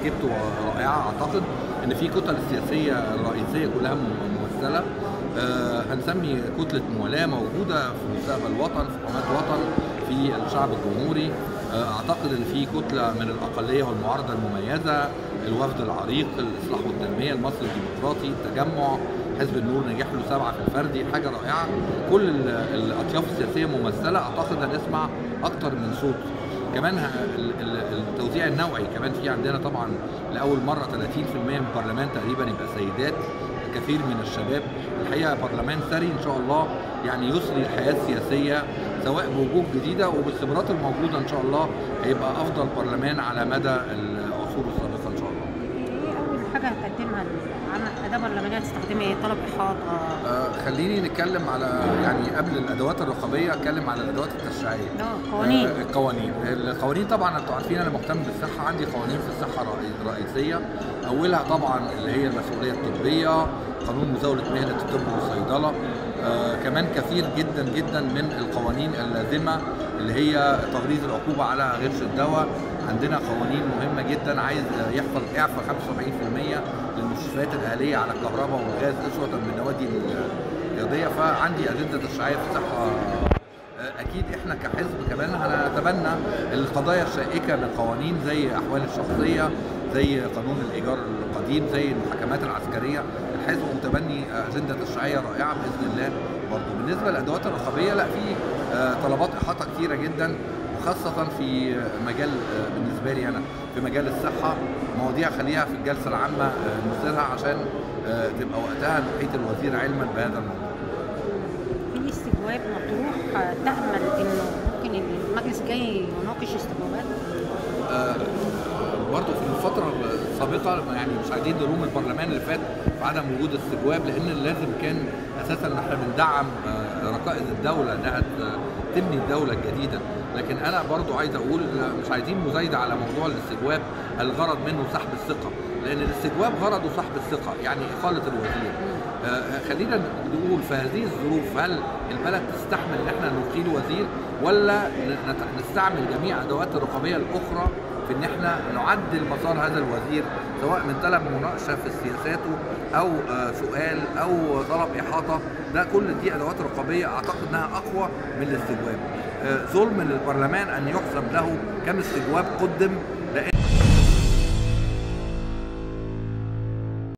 اجابته رائعه اعتقد ان في كتل السياسيه الرئيسيه كلها ممثله آه، هنسمي كتله موالاه موجوده في مستقبل الوطن في قناه وطن في الشعب الجمهوري آه، اعتقد ان في كتله من الاقليه والمعارضه المميزه الوفد العريق الاصلاح والتنميه المصري الديمقراطي التجمع حزب النور نجح له سبعه في الفردي حاجه رائعه كل ال- الاطياف السياسيه ممثله اعتقد هنسمع اكتر من صوت كمان ه- ال- ال- التوزيع النوعي كمان في عندنا طبعا لاول مره 30% من البرلمان تقريبا يبقى سيدات كثير من الشباب الحقيقه برلمان ثري ان شاء الله يعني يسري الحياه السياسيه سواء بوجوه جديده وبالخبرات الموجوده ان شاء الله هيبقى افضل برلمان على مدى العصور السابقه ان شاء الله ايه اول حاجه هتقدمها عن اداه برلمانيه تستخدمها ايه طلب احاطه آه، خليني نتكلم على يعني قبل الادوات الرقابيه اتكلم على الادوات التشريعيه اه قوانين آه، القوانين القوانين طبعا انتوا عارفين انا مهتم بالصحه عندي قوانين في الصحه رئي- رئيسيه اولها طبعا اللي هي المسؤوليه الطبيه قانون مزاوله مهنه الطب والصيدله آه كمان كثير جدا جدا من القوانين اللازمه اللي هي تغليظ العقوبه على غش الدواء عندنا قوانين مهمه جدا عايز يحصل اعفاء 75% للمستشفيات الاهليه على الكهرباء والغاز اسوه من النوادي الرياضيه فعندي اجنده تشريعيه في الصحه اكيد احنا كحزب كمان هنتبنى القضايا الشائكه من قوانين زي احوال الشخصيه زي قانون الايجار القديم زي المحاكمات العسكريه الحزب متبني اجنده تشريعيه رائعه باذن الله برضه بالنسبه للادوات الرقابيه لا في آه، طلبات احاطه كثيره جدا وخاصة في مجال آه، بالنسبة لي أنا في مجال الصحة مواضيع خليها في الجلسة العامة آه، نثيرها عشان آه، تبقى وقتها نحيط الوزير علما بهذا الموضوع. في استجواب مطروح آه، تامل انه ممكن المجلس الجاي يناقش استجوابات آه، برضه في الفترة السابقة يعني مش عايزين نلوم البرلمان اللي فات في عدم وجود استجواب لأن لازم كان أساسا إن احنا بندعم آه، ركائز الدولة إنها ت- تبني الدولة الجديدة لكن أنا برضه عايز أقول إن مش عايزين مزايدة على موضوع الاستجواب الغرض منه سحب الثقة لأن الاستجواب غرضه سحب الثقة يعني إقالة الوزير آه، خلينا نقول في هذه الظروف هل البلد تستحمل ان احنا نقيل وزير ولا نت- نستعمل جميع ادوات الرقابيه الاخرى في ان احنا نعدل مسار هذا الوزير سواء من طلب مناقشه في سياساته او آه، سؤال او طلب احاطه ده كل دي ادوات رقابيه اعتقد انها اقوى من الاستجواب آه، ظلم للبرلمان ان يحسب له كم استجواب قدم لان